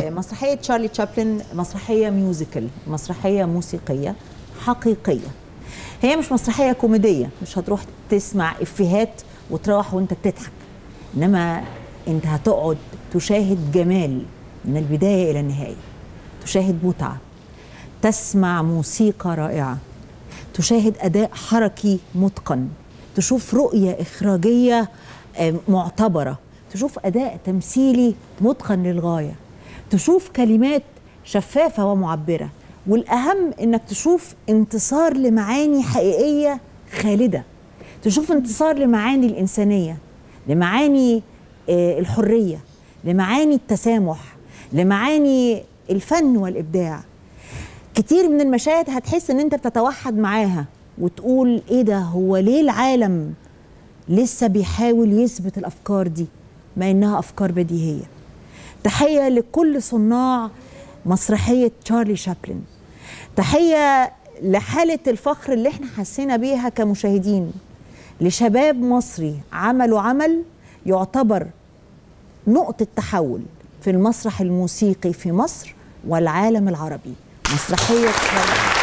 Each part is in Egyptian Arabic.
مسرحيه تشارلي تشابلن مسرحيه ميوزيكال مسرحيه موسيقيه حقيقيه هي مش مسرحيه كوميديه مش هتروح تسمع افيهات وتروح وانت بتضحك انما انت هتقعد تشاهد جمال من البدايه الى النهايه تشاهد متعه تسمع موسيقى رائعه تشاهد اداء حركي متقن تشوف رؤيه اخراجيه آه، معتبره تشوف اداء تمثيلي متقن للغايه تشوف كلمات شفافه ومعبره والاهم انك تشوف انتصار لمعاني حقيقيه خالده تشوف انتصار لمعاني الانسانيه لمعاني آه، الحريه لمعاني التسامح لمعاني الفن والابداع كتير من المشاهد هتحس ان انت بتتوحد معاها وتقول ايه ده هو ليه العالم لسه بيحاول يثبت الافكار دي ما انها افكار بديهيه تحيه لكل صناع مسرحيه تشارلي شابلن تحيه لحاله الفخر اللي احنا حسينا بيها كمشاهدين لشباب مصري عملوا عمل يعتبر نقطه تحول في المسرح الموسيقي في مصر والعالم العربي مسرحيه تشارلي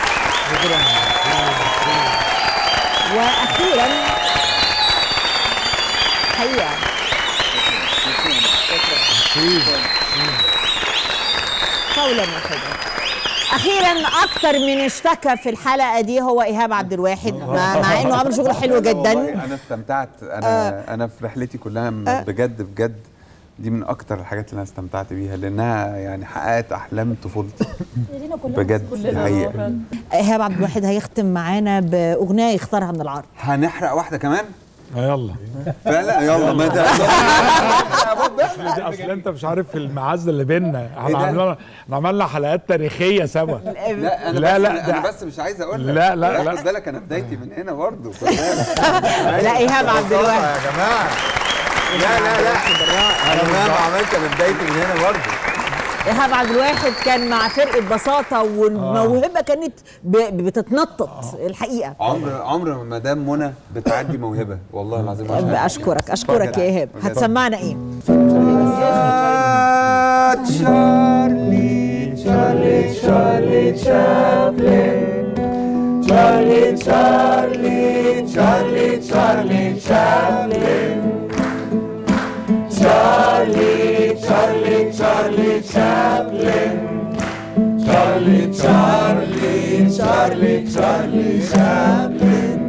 واخيرا حقيقه قولا واحدا اخيرا اكتر من اشتكى في الحلقه دي هو ايهاب عبد الواحد مع, مع انه عامل شغل حلو والله جدا انا استمتعت انا انا في رحلتي كلها م- بجد بجد دي من اكتر الحاجات اللي انا استمتعت بيها لانها يعني حققت احلام طفولتي بجد دي حقيقه ايهاب عبد الواحد هيختم معانا باغنيه يختارها من العرض هنحرق واحده كمان يلا فعلا يلا ما ده اصل انت مش عارف المعزه اللي بينا إيه احنا ده؟ عملنا احنا عملنا حلقات تاريخيه سوا لا انا لا، بس لا، انا ده- بس مش عايز اقول لك لا، لا، لا. خد بالك انا بدايتي من هنا برضه خد بالك لا ايهاب عبد الواحد يا جماعه لا لا لا انا مهما عملت انا بدايتي من هنا برضه ايهاب عبد الواحد كان مع فرقه بساطه والموهبه كانت ب- بتتنطط الحقيقه عمر عمر ما مدام منى بتعدي موهبه والله العظيم عشان- اشكرك اشكرك يا ايهاب بجد. هتسمعنا ايه تشارلي تشارلي تشارلي تشابلن تشارلي تشارلي تشارلي تشارلي تشابلن تشارلي تشارلي تشارلي تشابلن تشارلي تشارلي تشارلي تشارلي تشابلن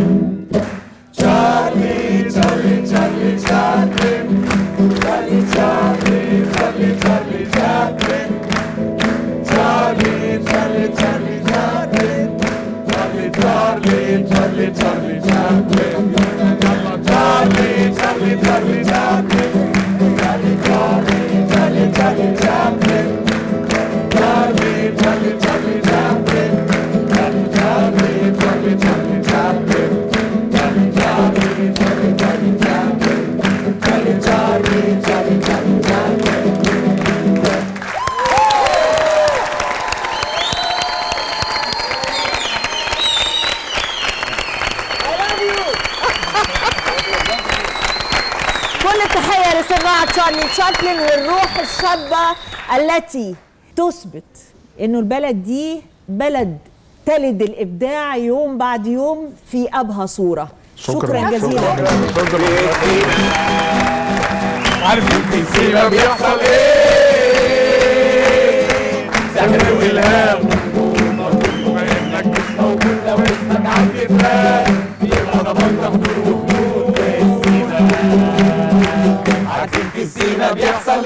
تشارلي تشارلي تشارلي تشابلن Charlie, Charlie, Charlie, Charlie Chaplin. Charlie, Charlie, Charlie Chaplin. Charlie, Charlie, Charlie, Charlie Chaplin. Charlie, Charlie, Charlie Chaplin. Charlie, Charlie, Charlie, Charlie Chaplin. Charlie, Charlie, Charlie Chaplin. Charlie, Charlie, Charlie, Charlie Chaplin. Charlie, Charlie, Charlie, Charlie Chaplin. Charlie, Charlie, Charlie, Charlie Chaplin. كل التحيه لصناع تشارلي تشابلن والروح الشابه التي تثبت انه البلد دي بلد تلد الابداع يوم بعد يوم في ابهى صوره شكرا, جزيلا عارف انت السيما بيحصل ايه سحر والهام بما انك مش موجود لو اسمك عندي فراق يبقى ضمان حضور وخلود في السيما عارفين في السيما بيحصل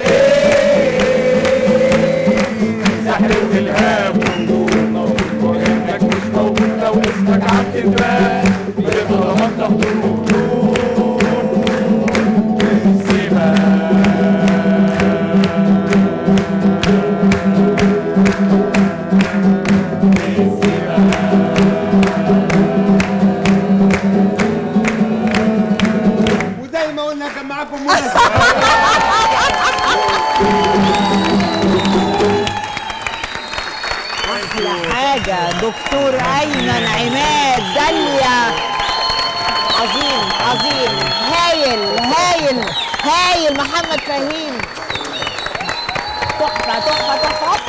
ايه سحر والهام بما انك مش موجود لو اسمك عندي فراق يبقى ضمان حضور وخلود في السيما وزي ما قلنا كان معاكم منى احلى حاجه دكتور ايمن عماد داليا عظيم عظيم هايل هايل هايل محمد فهيم تحفه تحفه تحفه تحفه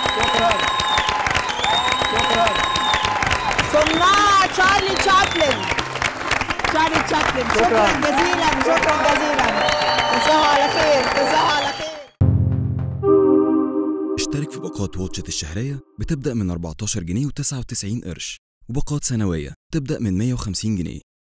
صناع تشارلي تشابلن تشارلي تشابلن شكرا جزيلا شكرا جزيلا تصبحوا على خير تصبحوا على خير اشترك في باقات واتشت الشهرية بتبدأ من 14 جنيه و99 قرش وباقات سنوية تبدأ من 150 جنيه